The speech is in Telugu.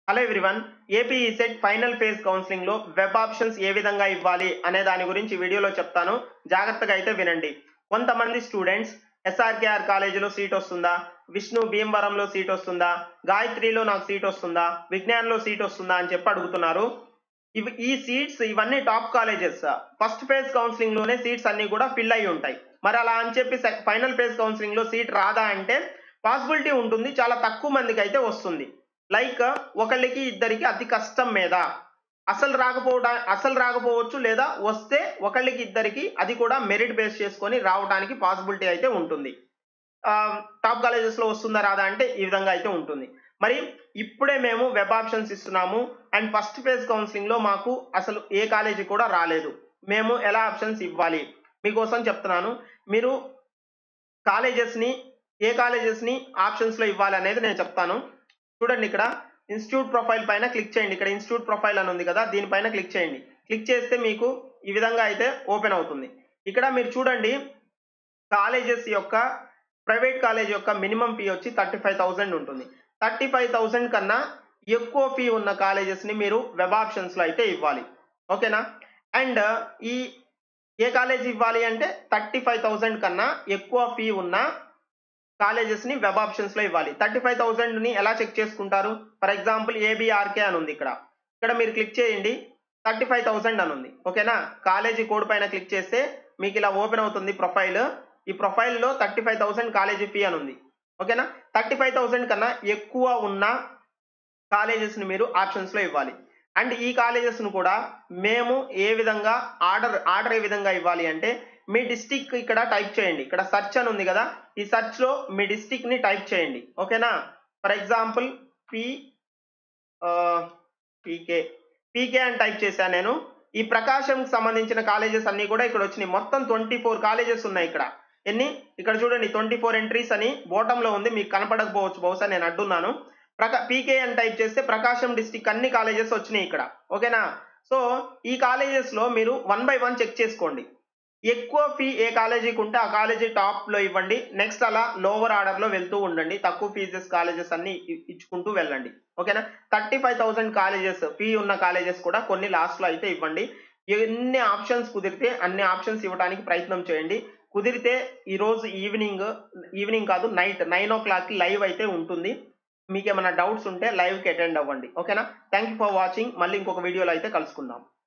hello everyone AP SET final phase counselling లో వెబ్ ఆప్షన్స్ ఏ విధంగా ఇవ్వాలి అనే దాని గురించి వీడియోలో చెప్తాను జాగ్రత్తగా అయితే వినండి కొంతమంది స్టూడెంట్స్ ఎస్ఆర్కేఆర్ కాలేజీలో సీట్ వస్తుందా విష్ణు భీమవరంలో సీట్ వస్తుందా గాయత్రిలో నాకు సీట్ వస్తుందా విజ్ఞాన్లో సీట్ వస్తుందా అని చెప్పి అడుగుతున్నారు ఇవి ఈ సీట్స్ ఇవన్నీ top colleges first phase counselling లోనే సీట్స్ అన్ని కూడా ఫిల్ అయి ఉంటాయి మరి అలా అని చెప్పి ఫైనల్ ఫేజ్ కౌన్సిలింగ్ లో సీట్ రాదా అంటే పాసిబిలిటీ ఉంటుంది చాలా తక్కువ మందికి అయితే వస్తుంది లైక్ ఒకళ్ళకి ఇద్దరికి అతి కష్టం మీద అసలు రాకపోవడా అసలు రాకపోవచ్చు లేదా వస్తే ఒకళ్ళకి ఇద్దరికి అది కూడా మెరిట్ బేస్ చేసుకొని రావడానికి పాసిబిలిటీ అయితే ఉంటుంది టాప్ కాలేజెస్ లో వస్తుందా రాదా అంటే ఈ విధంగా అయితే ఉంటుంది మరి ఇప్పుడే మేము వెబ్ ఆప్షన్స్ ఇస్తున్నాము అండ్ ఫస్ట్ ఫేజ్ కౌన్సిలింగ్ లో మాకు అసలు ఏ కాలేజీ కూడా రాలేదు మేము ఎలా ఆప్షన్స్ ఇవ్వాలి మీకోసం చెప్తున్నాను మీరు కాలేజెస్ ని ఏ కాలేజెస్ ని ఆప్షన్స్ లో ఇవ్వాలి అనేది నేను చెప్తాను చూడండి ఇక్కడ ఇన్స్టిట్యూట్ ప్రొఫైల్ పైన క్లిక్ చేయండి ఇక్కడ ఇన్స్టిట్యూట్ ప్రొఫైల్ అని ఉంది కదా దీనిపైన క్లిక్ చేయండి క్లిక్ చేస్తే మీకు ఈ విధంగా అయితే ఓపెన్ అవుతుంది ఇక్కడ మీరు చూడండి కాలేజెస్ యొక్క ప్రైవేట్ కాలేజ్ యొక్క మినిమం ఫీ వచ్చి థర్టీ ఫైవ్ థౌసండ్ ఉంటుంది థర్టీ ఫైవ్ థౌసండ్ కన్నా ఎక్కువ ఫీ ఉన్న కాలేజెస్ ని మీరు వెబ్ ఆప్షన్స్ లో అయితే ఇవ్వాలి ఓకేనా అండ్ ఈ ఏ కాలేజ్ ఇవ్వాలి అంటే థర్టీ ఫైవ్ థౌసండ్ కన్నా ఎక్కువ ఫీ ఉన్న కాలేజెస్ ని వెబ్ ఆప్షన్స్ లో ఇవ్వాలి థర్టీ ఫైవ్ థౌసండ్ ని ఎలా చెక్ చేసుకుంటారు ఫర్ ఎగ్జాంపుల్ ఏబిఆర్కే అని ఉంది ఇక్కడ ఇక్కడ మీరు క్లిక్ చేయండి థర్టీ ఫైవ్ థౌసండ్ అని ఉంది ఓకేనా కాలేజీ కోడ్ పైన క్లిక్ చేస్తే మీకు ఇలా ఓపెన్ అవుతుంది ప్రొఫైల్ ఈ ప్రొఫైల్లో thirty five thousand college fee అని ఉంది ఓకేనా థర్టీ ఫైవ్ థౌసండ్ కన్నా ఎక్కువ ఉన్న కాలేజెస్ ని మీరు ఆప్షన్స్ లో ఇవ్వాలి అండ్ ఈ కాలేజెస్ ను కూడా మేము ఏ విధంగా ఆర్డర్ ఆర్డర్ ఏ విధంగా ఇవ్వాలి అంటే మీ డిస్టిక్ ఇక్కడ టైప్ చేయండి ఇక్కడ సెర్చ్ అని ఉంది కదా ఈ సెర్చ్ లో మీ డిస్టిక్ ని టైప్ చేయండి ఓకేనా for example P PK PK అని టైప్ చేశాను నేను ఈ ప్రకాశంకి సంబంధించిన కాలేజెస్ అన్ని కూడా ఇక్కడ వచ్చినాయి మొత్తం ట్వంటీ ఫోర్ కాలేజెస్ ఉన్నాయి ఇక్కడ ఎన్ని ఇక్కడ చూడండి ట్వంటీ ఫోర్ ఎంట్రీస్ అని బోటంలో ఉంది మీకు కనపడకపోవచ్చు బహుశా నేను అడ్డున్నాను ప్రకా పీకే అని టైప్ చేస్తే ప్రకాశం డిస్టిక్ అన్ని కాలేజెస్ వచ్చినాయి ఇక్కడ ఓకేనా సో ఈ కాలేజెస్ లో మీరు వన్ బై వన్ చెక్ చేసుకోండి ఎక్కువ ఫీ ఏ కాలేజీకి ఉంటే ఆ కాలేజీ టాప్ లో ఇవ్వండి నెక్స్ట్ అలా లోవర్ ఆర్డర్ లో వెళ్తూ ఉండండి తక్కువ ఫీజెస్ కాలేజెస్ అన్ని ఇచ్చుకుంటూ వెళ్ళండి ఓకేనా thirty five thousand colleges fee ఉన్న కాలేజెస్ కూడా కొన్ని లాస్ట్ లో అయితే ఇవ్వండి ఎన్ని ఆప్షన్స్ కుదిరితే అన్ని ఆప్షన్స్ ఇవ్వడానికి ప్రయత్నం చేయండి కుదిరితే ఈ రోజు ఈవినింగ్ ఈవినింగ్ కాదు night nine o'clock live అయితే ఉంటుంది మీకు ఏమైనా డౌట్స్ ఉంటే లైవ్కి అటెండ్ అవ్వండి ఓకేనా థ్యాంక్ యూ ఫర్ వాచింగ్ మళ్ళీ ఇంకొక వీడియోలో అయితే కలుసుకుందాం